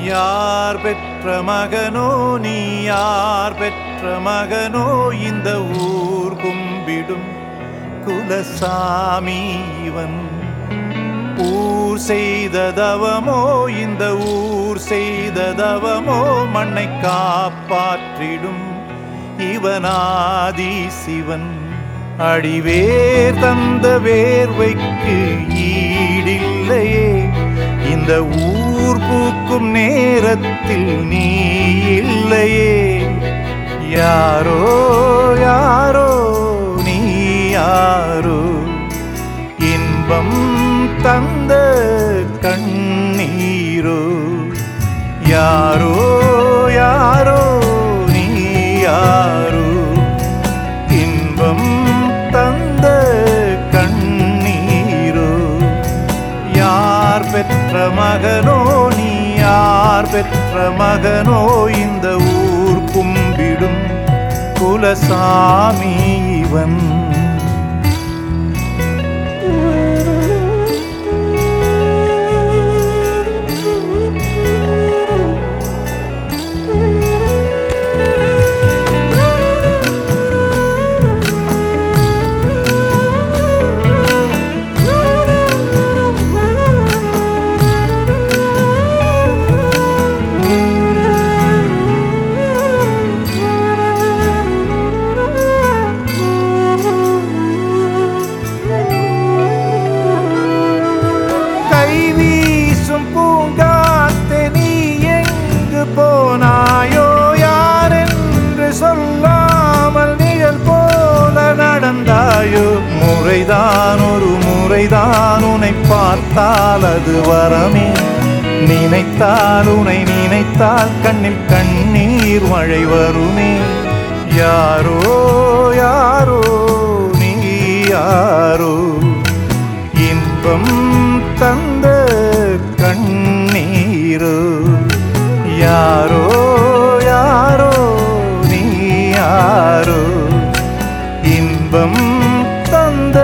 யார் பெற்ற மகனோ நீ யார் பெற்ற மகனோ இந்த ஊர் கும்பிடும் குலசாமி இவன் ஊர் செய்த தவமோ இந்த ஊர் செய்த தவமோ மண்ணை காப்பாற்றிடும் இவனாதி சிவன் அடிவேர் தந்த வேர்வைக்கு ஈடில்லையே இந்த ஊர் பூக்கும் நேரத்தில் நீ இல்லையே யாரோ யாரோ நீ யாரோ இன்பம் தந்த கண்ணீரோ யாரோ யாரோ நீ யாரோ இன்பம் தந்த கண்ணீரோ யார் பெற்ற மகனோ நீ யார் பெற்ற மகனோ இந்த ஊர் கும்பிடும் குலசாமி இவன் கை வீசும் பூங்காத்து நீ எங்கு போனாயோ யாரென்று சொல்லாமல் நிழல் போல நடந்தாயோ முறைதான் ஒரு முறைதான் உன்னை பார்த்தால் அது வரமே நினைத்தால் உன்னை நினைத்தால் கண்ணில் கண்ணீர் மழை வருமே யாரோ யாரோ நீ யாரோ இன்பம் தந்த கண்ணீரோ யாரோ யாரோ நீ யாரோ இன்பம் தந்த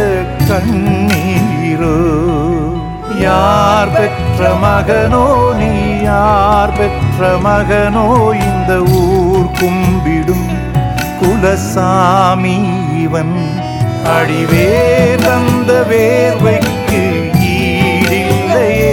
கண்ணீரோ யார் பெற்ற மகனோ நீ யார் பெற்ற மகனோ இந்த ஊர் கும்பிடும் குலசாமி இவன் அடிவே தந்த வேர்வைக்கு ஈடில்லையே